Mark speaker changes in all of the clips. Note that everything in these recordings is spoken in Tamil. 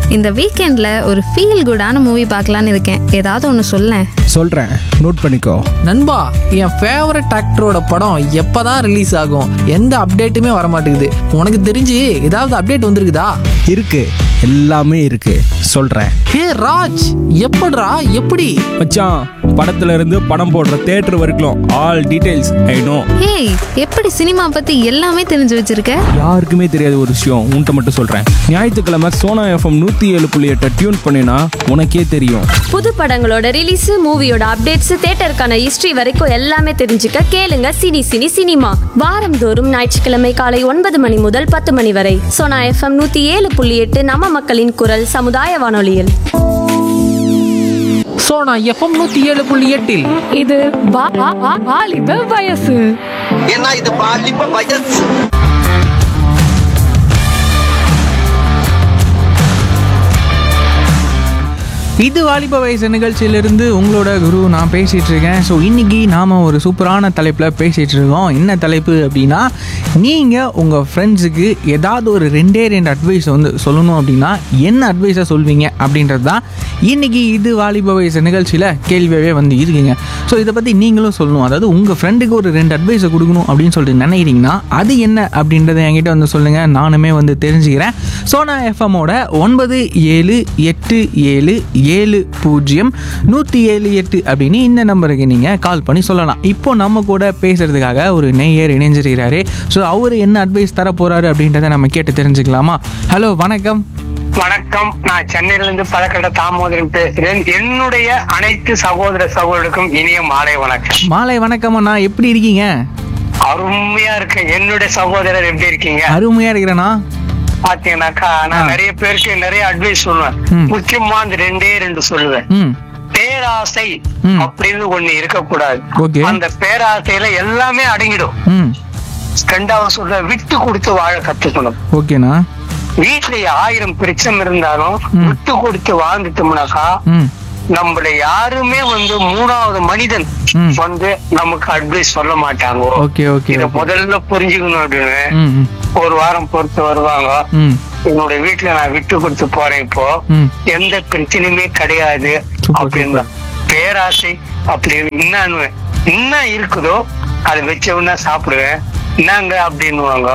Speaker 1: இந்த வீக்கெண்டில் ஒரு ஃபீல் குடான மூவி பார்க்கலான்னு இருக்கேன் ஏதாவது ஒன்று சொல்லேன்
Speaker 2: சொல்கிறேன் நோட் பண்ணிக்கோ
Speaker 3: நண்பா என் ஃபேவரட் ஆக்டரோட படம் எப்பதான் ரிலீஸ் ஆகும் எந்த அப்டேட்டுமே வர மாட்டேங்குது உனக்கு தெரிஞ்சு ஏதாவது அப்டேட் வந்திருக்குதா
Speaker 2: இருக்கு எல்லாமே இருக்கு சொல்கிறேன்
Speaker 3: ஹே ராஜ் எப்படிடா எப்படி
Speaker 2: மச்சான் படத்துல இருந்து படம் போடுற தேட்டர் வரைக்கும் all details I know
Speaker 1: hey எப்படி சினிமா பற்றி எல்லாமே தெரிஞ்சு வச்சிருக்க
Speaker 2: யாருக்குமே தெரியாத ஒரு விஷயம் உன்கிட்ட மட்டும் சொல்கிறேன் ஞாயிற்றுக்கிழமை சோனா எஃப்எம் நூற்றி ஏழு புள்ளி எட்டை டியூன் பண்ணினா உனக்கே தெரியும்
Speaker 4: புது படங்களோட ரிலீஸ் மூவியோட அப்டேட்ஸ் தேட்டருக்கான ஹிஸ்டரி வரைக்கும் எல்லாமே தெரிஞ்சுக்க கேளுங்க சினி சினி சினிமா வாரந்தோறும் ஞாயிற்றுக்கிழமை காலை ஒன்பது மணி முதல் பத்து மணி வரை சோனா எஃப்எம் நூத்தி ஏழு புள்ளி எட்டு நம்ம மக்களின் குரல் சமுதாய வானொலியில்
Speaker 3: ஸோ நான் எஃப்எம் நூற்றி ஏழு புள்ளி எட்டில்
Speaker 5: இது வா- வா- வா- வாலிப வயசு
Speaker 6: ஏன்னா இது பாலிப்ப வயசு
Speaker 7: இது வாலிப வயசு நிகழ்ச்சியிலிருந்து உங்களோட குரு நான் பேசிகிட்டு இருக்கேன் ஸோ இன்றைக்கி நாம் ஒரு சூப்பரான தலைப்பில் பேசிகிட்டு இருக்கோம் என்ன தலைப்பு அப்படின்னா நீங்கள் உங்கள் ஃப்ரெண்ட்ஸுக்கு ஏதாவது ஒரு ரெண்டே ரெண்டு அட்வைஸ் வந்து சொல்லணும் அப்படின்னா என்ன அட்வைஸை சொல்வீங்க அப்படின்றது தான் இன்றைக்கி இது வாலிப வயசு நிகழ்ச்சியில் கேள்வியாகவே வந்து இருக்குங்க ஸோ இதை பற்றி நீங்களும் சொல்லணும் அதாவது உங்கள் ஃப்ரெண்டுக்கு ஒரு ரெண்டு அட்வைஸை கொடுக்கணும் அப்படின்னு சொல்லிட்டு நினைக்கிறீங்கன்னா அது என்ன அப்படின்றத என்கிட்ட வந்து சொல்லுங்கள் நானுமே வந்து தெரிஞ்சுக்கிறேன் சோனா எஃப்எம்மோட ஒன்பது ஏழு எட்டு ஏழு ஏழு பூஜ்ஜியம் நூற்றி ஏழு எட்டு அப்படின்னு இந்த நம்பருக்கு நீங்கள் கால் பண்ணி சொல்லலாம் இப்போ நம்ம கூட பேசுறதுக்காக ஒரு நெய்யர் இணைஞ்சிருக்கிறாரு ஸோ அவர் என்ன அட்வைஸ் தர போகிறாரு அப்படின்றத நம்ம கேட்டு தெரிஞ்சுக்கலாமா ஹலோ வணக்கம்
Speaker 8: வணக்கம் நான் சென்னையில இருந்து பழக்கட தாமோதரன் பேசுறேன் என்னுடைய அனைத்து சகோதர சகோதரருக்கும் இனிய மாலை வணக்கம்
Speaker 7: மாலை வணக்கம் அண்ணா எப்படி இருக்கீங்க
Speaker 8: அருமையா இருக்கு என்னுடைய சகோதரர் எப்படி இருக்கீங்க
Speaker 7: அருமையாக இருக்கிறேண்ணா
Speaker 8: பாத்தீங்கன்னாக்கா நான் நிறைய பேருக்கு நிறைய அட்வைஸ் சொல்லுவேன்
Speaker 7: ம்.
Speaker 8: முக்கியமா அந்த ரெண்டே ரெண்டு சொல்லுவேன்
Speaker 7: ம்
Speaker 8: பேராசை
Speaker 7: ம்.
Speaker 8: அப்படின்னு ஒண்ணு இருக்கக்கூடாது
Speaker 7: Okay.
Speaker 8: அந்த பேராசையில எல்லாமே அடங்கிடும்
Speaker 7: ம்
Speaker 8: ரெண்டாவது சொல்ற விட்டு கொடுத்து வாழ கத்துக்கணும்
Speaker 7: ஓகேண்ணா
Speaker 8: வீட்டுல ஆயிரம் பிரச்சனை இருந்தாலும்
Speaker 7: ம்.
Speaker 8: விட்டு கொடுத்து வாழ்ந்துட்டோம்னாக்கா
Speaker 7: ம்
Speaker 8: நம்மள யாருமே வந்து மூணாவது மனிதன்
Speaker 7: ம்.
Speaker 8: வந்து நமக்கு அட்வைஸ் சொல்ல மாட்டாங்க
Speaker 7: ஓகே ஓகே
Speaker 8: இத
Speaker 7: ஓகே.
Speaker 8: முதல்ல புரிஞ்சுக்கணும் அப்படின்னு
Speaker 7: ம் ம்
Speaker 8: ஒரு வாரம் பொறுத்து வருவாங்க
Speaker 7: ம்
Speaker 8: என்னுடைய வீட்டுல நான் விட்டு கொடுத்து போறேன் இப்போ
Speaker 7: ம்.
Speaker 8: எந்த பிரச்சனையுமே கிடையாது
Speaker 7: சூப்பர்,
Speaker 8: அப்படின்னு பேராசை அப்படின்னு என்னன்னு என்ன இருக்குதோ அதை வச்சவனா சாப்பிடுவேன் என்னங்க அப்படின்னுவாங்க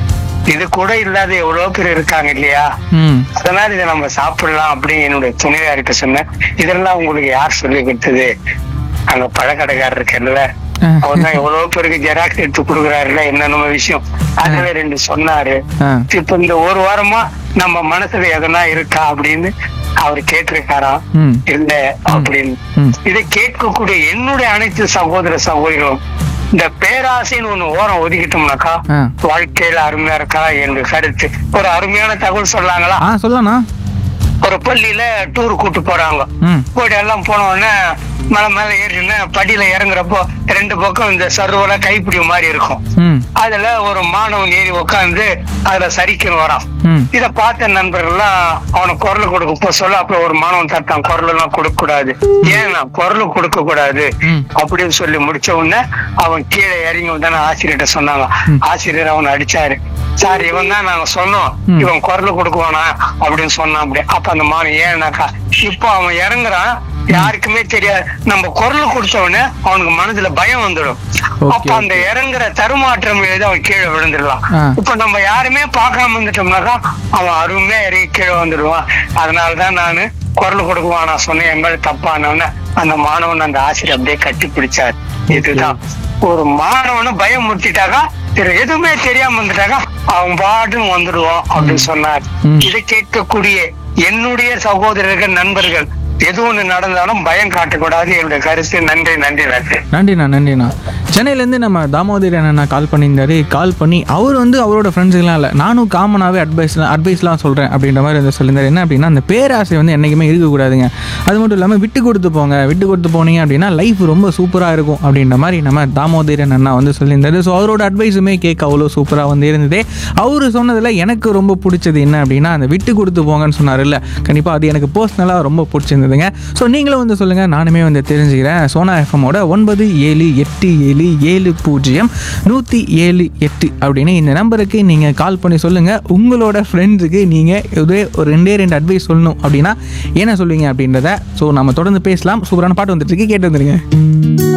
Speaker 8: இது கூட இல்லாத எவ்வளவு பேர் இருக்காங்க இல்லையா
Speaker 7: ம்
Speaker 8: அதனால இதை நம்ம சாப்பிடலாம் அப்படின்னு என்னுடைய துணைவியார்கிட்ட சொன்னேன் இதெல்லாம் உங்களுக்கு யார் சொல்லி கொடுத்தது அங்க பழக்கடைக்காரர் இருக்கல
Speaker 7: ஆ.
Speaker 8: அவர் தான் எவ்வளவு பேருக்கு ஜெராக்ஸ் எடுத்து கொடுக்குறாருல என்னென்ன விஷயம் அதுவே ரெண்டு சொன்னாரு
Speaker 7: ஆ.
Speaker 8: இப்ப இந்த ஒரு வாரமா நம்ம மனசுல எதனா இருக்கா அப்படின்னு அவர் கேட்டிருக்காராம்
Speaker 7: ம்.
Speaker 8: இல்ல அப்படின்னு
Speaker 7: ம்.
Speaker 8: இதை கேட்கக்கூடிய என்னுடைய அனைத்து சகோதர சகோதரிகளும் இந்த பேராசைன்னு ஒண்ணு ஓரம் ஒதுக்கிட்டோம்னாக்கா
Speaker 7: ஆ.
Speaker 8: வாழ்க்கையில அருமையா இருக்கா என்று கருத்து ஒரு அருமையான தகவல் சொல்லாங்களா
Speaker 7: ஆ சொல்லண்ணா
Speaker 8: ஒரு பள்ளியில டூர் கூட்டு போறாங்க
Speaker 7: ம்
Speaker 8: போயிட்டு எல்லாம் போன உடனே மலை மேல ஏறின படியில இறங்குறப்போ ரெண்டு பக்கம் இந்த சர்வல கைப்பிடி மாதிரி இருக்கும்
Speaker 7: ம்
Speaker 8: அதுல ஒரு மாணவன் ஏறி உட்காந்து அதுல சரிக்கணும் வரான்
Speaker 7: ம்
Speaker 8: இத பார்த்த நண்பர்கள்லாம் அவனுக்கு குரல் கொடுக்க போ சொல்ல அப்புறம் ஒரு மாணவன் தட்டான் குரல் எல்லாம் கொடுக்க கூடாது ஏன்னா குரல் கொடுக்க கூடாது
Speaker 7: ம்.
Speaker 8: அப்படின்னு சொல்லி முடிச்ச உடனே அவன் கீழே இறங்கி வந்தானே ஆசிரியர்கிட்ட சொன்னாங்க ஆசிரியர் அவனை அடிச்சாரு சார் இவன் தான் நாங்க சொன்னோம்
Speaker 7: ம்.
Speaker 8: இவன் குரல் கொடுக்குவானா அப்படின்னு சொன்னான் அப்படி அப்ப அந்த மாணவன் ஏன்னாக்கா இப்போ அவன் இறங்குறான் யாருக்குமே தெரியாது நம்ம குரல் கொடுத்த உடனே அவனுக்கு மனதுல பயம் வந்துடும்
Speaker 7: Okay,
Speaker 8: அப்ப அந்த இறங்குற தருமாற்றம் எழுதி அவன் கீழே விழுந்துடலாம்
Speaker 7: ஆ.
Speaker 8: இப்ப நம்ம யாருமே பார்க்காம வந்துட்டோம்னாக்கா அவன் அருமையா இறங்கி கீழே வந்துடுவான் அதனாலதான் நானு குரல் கொடுக்குவான் நான் சொன்னேன் என் மேல தப்பானவன அந்த மாணவன் அந்த ஆசிரியர் அப்படியே கட்டி பிடிச்சார் இதுதான் ஒரு மாணவனை பயம் முத்திட்டாக்கா வேற எதுவுமே தெரியாம வந்துட்டாக்கா அவன் பாட்டுன்னு வந்துடுவான் அப்படின்னு சொன்னார்
Speaker 7: ம்.
Speaker 8: இதை கேட்கக்கூடிய என்னுடைய சகோதரர்கள் நண்பர்கள் எது ஒண்ணு நடந்தாலும் பயம் காட்டக்கூடாது என்னுடைய கருத்து நன்றி நன்றி நன்றி
Speaker 7: நன்றிண்ணா நன்றிண்ணா சென்னையிலேருந்து நம்ம தாமோதர் அண்ணா கால் பண்ணியிருந்தாரு கால் பண்ணி அவர் வந்து அவரோட ஃப்ரெண்ட்ஸுக்கெலாம் இல்லை நானும் காமனாகவே அட்வைஸ் அட்வைஸ்லாம் சொல்கிறேன் அப்படின்ற மாதிரி வந்து சொல்லியிருந்தாரு என்ன அப்படின்னா அந்த பேராசை வந்து என்றைக்குமே இருக்கக்கூடாதுங்க அது மட்டும் இல்லாமல் விட்டு கொடுத்து போங்க விட்டு கொடுத்து போனீங்க அப்படின்னா லைஃப் ரொம்ப சூப்பராக இருக்கும் அப்படின்ற மாதிரி நம்ம தாமோதரன் அண்ணா வந்து சொல்லியிருந்தாரு ஸோ அவரோட அட்வைஸுமே கேட்க அவ்வளோ சூப்பராக வந்து இருந்தது அவர் சொன்னதில் எனக்கு ரொம்ப பிடிச்சது என்ன அப்படின்னா அந்த விட்டு கொடுத்து போங்கன்னு சொன்னார்ல கண்டிப்பாக அது எனக்கு பர்சனலாக ரொம்ப பிடிச்சிருந்தது அப்படின்றதுங்க ஸோ நீங்களும் வந்து சொல்லுங்கள் நானுமே வந்து தெரிஞ்சுக்கிறேன் சோனா எஃப்எம்மோட ஒன்பது ஏழு எட்டு ஏழு ஏழு பூஜ்ஜியம் நூற்றி ஏழு எட்டு அப்படின்னு இந்த நம்பருக்கு நீங்கள் கால் பண்ணி சொல்லுங்கள் உங்களோட ஃப்ரெண்ட்ஸுக்கு நீங்கள் ஒரே ஒரு ரெண்டே ரெண்டு அட்வைஸ் சொல்லணும் அப்படின்னா என்ன சொல்லுவீங்க அப்படின்றத ஸோ நம்ம தொடர்ந்து பேசலாம் சூப்பரான பாட்டு வந்துட்டு இருக்கு கேட்டு வந்துருங்க